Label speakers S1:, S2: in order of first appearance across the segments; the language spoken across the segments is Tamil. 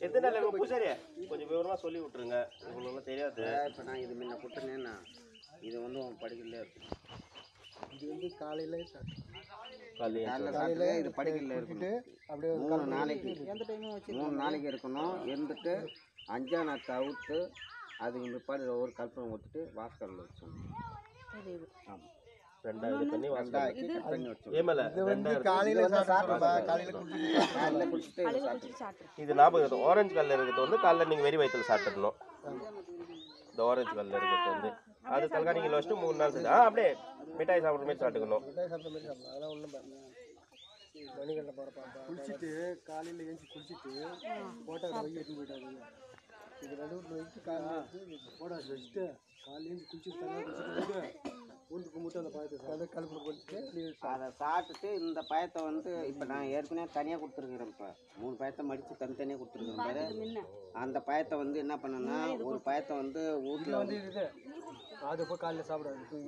S1: எத்தனை நாள் இருக்கும் பூசாரி கொஞ்சம் விவரமா சொல்லி விட்டுருங்க இவங்களுக்குலாம் தெரியாது
S2: இப்போ நான் இது முன்ன கொடுத்தேன்னா இது வந்து உன் படிக்கல இருக்கும்
S3: இது வந்து காலையில்
S1: காலையில
S2: காலைல சாப்பிட்டு இது படிக்கல இருக்கணும்
S3: அப்படியே ஒரு
S2: மூணு நாளைக்கு
S3: எந்த டைமும் வச்சு
S2: மூணு நாளைக்கு இருக்கணும் இருந்துட்டு அஞ்சா நாள் தவிர்த்து அதுக்கு பிற்பாடு ஒரு கல்பனை ஊற்றிட்டு வாஸ்கரில் வச்சோம் ஆமாம்
S1: ரெண்டாவது பண்ணி வாசல்
S2: ரெண்டாக்கி கட் பண்ணி வச்சோம்
S1: ஏமல
S3: இது வந்து காலையில் சாப்பிட்றப்பா காலையில் குடிச்சிட்டு
S2: காலையில் குடிச்சிட்டு இதை சாப்பிட்டு
S1: இது ஞாபகம் இருக்கும் ஆரஞ்சு கல்ல இருக்கிறது வந்து காலைல நீங்க வெறி வயிற்றுல சாப்பிட்டுடணும் இந்த ஆரஞ்சு கல்ல இருக்கிறது வந்து அது தலகா நீங்க வச்சுட்டு மூணு நாள் செஞ்சு ஆ அப்படியே மிட்டாய் சாப்பிட்ற மாதிரி சாப்பிட்டுக்கணும்
S3: மிட்டாய் சாப்பிட்ற மாதிரி சாப்பிடலாம் அதெல்லாம் ஒன்றும் மணிக்கண்டை போகிறப்பா குளிச்சுட்டு காலையில் ஏஞ்சி குளிச்சுட்டு போட்டோ வை எடுத்து போயிட்டாங்க இது நடுவில் வச்சுட்டு காலையில் போட்டோ வச்சுட்டு காலையில் ஏஞ்சி குளிச்சுட்டு தனியாக குளிச்சுட்டு ஊந்து கும்பிட்டு அந்த பாயத்தை அதை கழுப்பு போட்டுட்டு
S2: அதை சாப்பிட்டுட்டு இந்த பயத்தை வந்து இப்போ நான் ஏற்கனவே தனியாக கொடுத்துருக்குறேன் இப்போ மூணு பயத்தை மடித்து தனித்தனியாக கொடுத்துருக்குறேன் பாரு அந்த பயத்தை வந்து என்ன பண்ணேன்னா ஒரு பயத்தை வந்து வீட்டில் வந்து
S3: இது அது போய் காலையில் சாப்பிடாது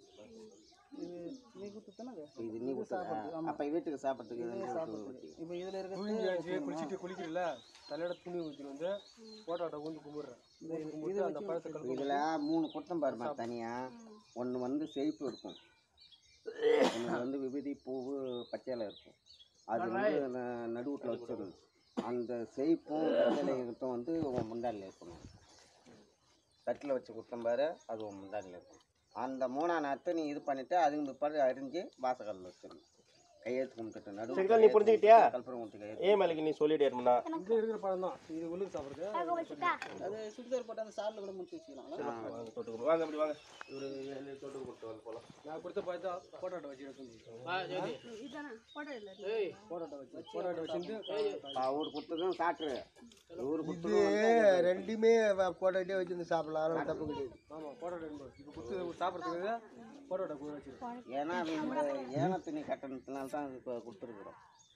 S3: நீ குத்து தானே
S2: இது நீ கொடுத்த அப்போ வீட்டுக்கு சாப்பிட்றதுக்கு இது நீ கொடுத்து
S3: இப்போ இதில் இருக்க குளிச்சுட்டு குளிக்கிறல தலையோட துணி ஊற்றி வந்து போட்டோட்ட ஊந்து கும்பிட்றேன் கும்பிட்டு அந்த பழத்தை கழுப்பு
S2: இதில் மூணு குத்தம் பாருமா தனியாக ஒன்று வந்து செழிப்பு இருக்கும் ஒன்று வந்து விபூதி பூவு பச்சையில இருக்கும் அது வந்து ந- நடுவுட்டில் வச்சிடணும் அந்த செழிப்பும் பச்சையிலையும் வந்து உன் முண்டாடில் இருக்கணும் தட்டில் வச்சு குத்தம் பாரு அது உன் முண்டாடில் இருக்கும் அந்த மூணாம் நேரத்தை நீ இது பண்ணிவிட்டு அதுக்கு பிற்பாடு அரிஞ்சு வாசகல்ல வச்சிடணும் கையெழுத்து கும்பிட்டுட்டு நடுவு
S1: சரிக்கா, நீ புரிஞ்சுக்கிட்டியா?
S2: கல்புரம் கும்பிட்டு கையெழுத்து
S1: ஏ மலைக்கு நீ சொல்லிட்டேருமண்ணா
S3: இது இருக்கிற பழம் தான் இது உள்ளுக்கு சாப்பிடுறது
S4: அது சுடிதார் போட்டு அந்த சாரில் கூட முடிச்சு வச்சுக்கலாம்
S1: வாங்க தொட்டுக்கு வாங்க அப்படி வாங்க இவரு ஏழு தொட்டுக்கு கொடுத்து வந்து போலாம்
S3: நான் கொடுத்த பார்த்தா போட்டோட்ட வச்சு எடுத்து போட்டோட்ட வச்சு போட்டோட்ட வச்சுட்டு
S2: அவர் கொடுத்ததும் சாப்பிட்ரு இவர்
S3: இது
S2: கொடுத்ததும்
S3: ரெண்டுமே போட்டோட்டே வச்சு சாப்பிடலாம் அதனால தப்பு கிடையாது ஆமாம் போட்டோட்ட இப்போ கொடுத்து சாப்பிட்றதுக்கு போட்டோட்ட கூட வச்சிருக்கோம்
S2: ஏன்னா அது இந்த ஏன துணி கட்டணத்தினால தான் அது இப்போ கொடுத்துருக்குறோம்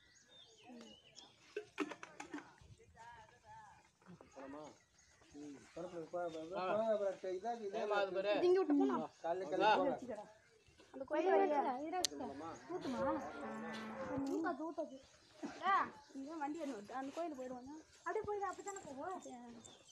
S5: திங்கி விட்டு போனோம்
S3: காலையில் கிளம்பி
S5: அந்த கோயில் வழியா ஊத்துமா ஊத்தாது ஊத்தாது இங்கே வண்டி என்ன அந்த கோயில் போயிடுவாங்க அப்படியே போயிடு அப்படி தானே போவோம்